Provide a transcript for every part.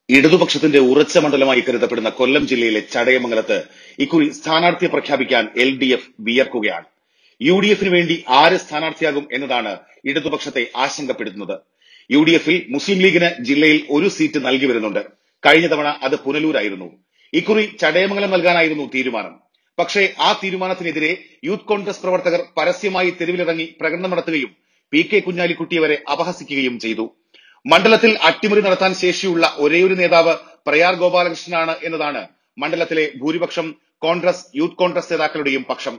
ഇടതുപക്ഷത്തിന്റെ ഉറച്ച മണ്ഡലമായി കരുതപ്പെടുന്ന കൊല്ലം ജില്ലയിലെ ചടയമംഗലത്ത് ഇക്കുറി സ്ഥാനാർത്ഥിയെ പ്രഖ്യാപിക്കാൻ എൽ ഡി എഫ് വിയർക്കുകയാണ് യു ഡി എഫിന് വേണ്ടി ആര് സ്ഥാനാർത്ഥിയാകും എന്നതാണ് ഇടതുപക്ഷത്തെ ആശങ്കപ്പെടുത്തുന്നത് യു ഡി എഫിൽ മുസ്ലിം ലീഗിന് ജില്ലയിൽ ഒരു സീറ്റ് നൽകി വരുന്നുണ്ട് കഴിഞ്ഞ തവണ അത് പുനലൂരായിരുന്നു ഇക്കുറി ചടയമംഗലം നൽകാനായിരുന്നു തീരുമാനം പക്ഷേ ആ തീരുമാനത്തിനെതിരെ യൂത്ത് കോൺഗ്രസ് പ്രവർത്തകർ പരസ്യമായി തെരുവിലിറങ്ങി പ്രകടനം നടത്തുകയും പി കെ കുഞ്ഞാലിക്കുട്ടിയെ വരെ അപഹസിക്കുകയും ചെയ്തു മണ്ഡലത്തിൽ അട്ടിമറി നടത്താൻ ശേഷിയുള്ള ഒരേയൊരു നേതാവ് പ്രയാർ ഗോപാലകൃഷ്ണനാണ് എന്നതാണ് മണ്ഡലത്തിലെ ഭൂരിപക്ഷം കോൺഗ്രസ് യൂത്ത് കോൺഗ്രസ് നേതാക്കളുടെയും പക്ഷം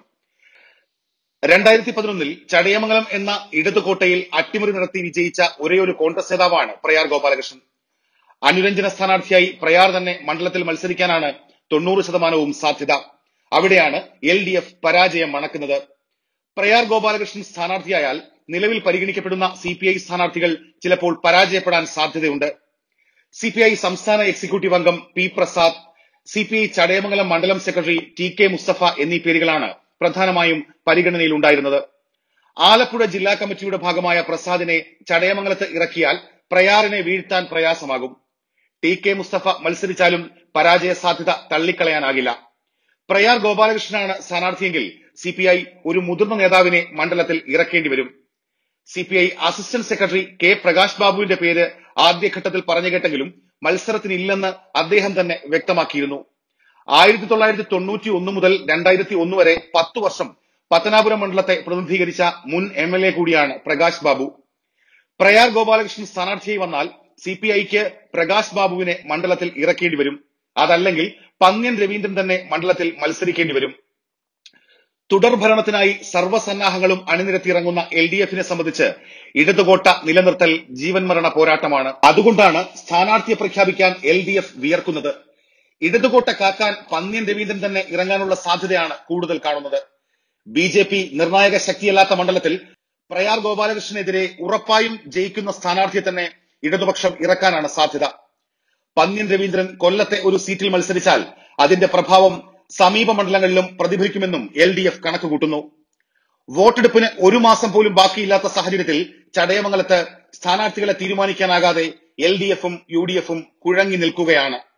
രണ്ടായിരത്തി പതിനൊന്നിൽ ചടയമംഗലം എന്ന ഇടതുകോട്ടയിൽ അട്ടിമറി നടത്തി വിജയിച്ച ഒരേയൊരു കോൺഗ്രസ് നേതാവാണ് പ്രയാർ ഗോപാലകൃഷ്ണൻ അനുരഞ്ജന സ്ഥാനാർത്ഥിയായി പ്രയാർ തന്നെ മണ്ഡലത്തിൽ മത്സരിക്കാനാണ് തൊണ്ണൂറ് ശതമാനവും സാധ്യത അവിടെയാണ് എൽ ഡി എഫ് പരാജയം മണക്കുന്നത് പ്രയാർ ഗോപാലകൃഷ്ണൻ സ്ഥാനാർത്ഥിയായാൽ നിലവിൽ പരിഗണിക്കപ്പെടുന്ന സി പി ഐ സ്ഥാനാർത്ഥികൾ ചിലപ്പോൾ പരാജയപ്പെടാൻ സാധ്യതയുണ്ട് സി പി ഐ സംസ്ഥാന എക്സിക്യൂട്ടീവ് അംഗം P Prasad C P I Chadayamangalam മണ്ഡലം സെക്രട്ടറി ടി കെ മുസ്തഫ എന്നീ പേരുകളാണ് പ്രധാനമായും പരിഗണനയിലുണ്ടായിരുന്നത് ആലപ്പുഴ ജില്ലാ കമ്മിറ്റിയുടെ ഭാഗമായ പ്രസാദിനെ ചടയമംഗലത്ത് ഇറക്കിയാൽ പ്രയാറിനെ വീഴ്ത്താൻ പ്രയാസമാകും ടി കെ മുസ്തഫ മത്സരിച്ചാലും പരാജയ സാധ്യത തള്ളിക്കളയാനാകില്ല പ്രയാർ ഗോപാലകൃഷ്ണനാണ് സ്ഥാനാർത്ഥിയെങ്കിൽ സി പി ഐ ഒരു മുതിർന്ന നേതാവിനെ മണ്ഡലത്തിൽ ഇറക്കേണ്ടി വരും C P I assistant secretary K Prakash ബാബുവിന്റെ പേര് ആദ്യഘട്ടത്തിൽ പറഞ്ഞു കേട്ടെങ്കിലും മത്സരത്തിനില്ലെന്ന് അദ്ദേഹം തന്നെ വ്യക്തമാക്കിയിരുന്നു ആയിരത്തി തൊള്ളായിരത്തി തൊണ്ണൂറ്റി ഒന്ന് മുതൽ രണ്ടായിരത്തി ഒന്ന് വരെ പത്തു വർഷം പത്തനാപുരം മണ്ഡലത്തെ പ്രതിനിധീകരിച്ച മുൻ എം എൽ എ കൂടിയാണ് പ്രകാശ് ബാബു പ്രയാർ ഗോപാലകൃഷ്ണൻ സ്ഥാനാർത്ഥിയായി വന്നാൽ സി പി ഐക്ക് പ്രകാശ് ബാബുവിനെ മണ്ഡലത്തിൽ ഇറക്കേണ്ടി വരും അതല്ലെങ്കിൽ പന്ന്യൻ രവീന്ദ്രൻ തന്നെ മണ്ഡലത്തിൽ മത്സരിക്കേണ്ടി വരും തുടർഭരണത്തിനായി സർവ്വസന്നാഹങ്ങളും അണിനിരത്തിയിറങ്ങുന്ന എൽ ഡി എഫിനെ സംബന്ധിച്ച് ഇടതുകോട്ട നിലനിർത്തൽ ജീവൻ മരണ പോരാട്ടമാണ് അതുകൊണ്ടാണ് സ്ഥാനാർത്ഥിയെ പ്രഖ്യാപിക്കാൻ എൽ ഡി എഫ് വിയർക്കുന്നത് ഇടതുകോട്ട കാക്കാൻ പന്ന്യൻ രവീന്ദ്രൻ തന്നെ ഇറങ്ങാനുള്ള സാധ്യതയാണ് കൂടുതൽ കാണുന്നത് ബി ജെ പി നിർണായക ശക്തിയല്ലാത്ത മണ്ഡലത്തിൽ പ്രയാർ ഗോപാലകൃഷ്ണനെതിരെ ഉറപ്പായും ജയിക്കുന്ന സ്ഥാനാർത്ഥിയെ തന്നെ ഇടതുപക്ഷം ഇറക്കാനാണ് സാധ്യത പന്ന്യൻ രവീന്ദ്രൻ കൊല്ലത്തെ ഒരു സീറ്റിൽ മത്സരിച്ചാൽ അതിന്റെ പ്രഭാവം സമീപ മണ്ഡലങ്ങളിലും പ്രതിഫലിക്കുമെന്നും എൽ ഡി എഫ് കണക്കുകൂട്ടുന്നു വോട്ടെടുപ്പിന് ഒരു മാസം പോലും ബാക്കിയില്ലാത്ത സാഹചര്യത്തിൽ ചടയമംഗലത്ത് സ്ഥാനാർത്ഥികളെ തീരുമാനിക്കാനാകാതെ എൽ ഡി എഫും യു ഡി എഫും കുഴങ്ങി നിൽക്കുകയാണ്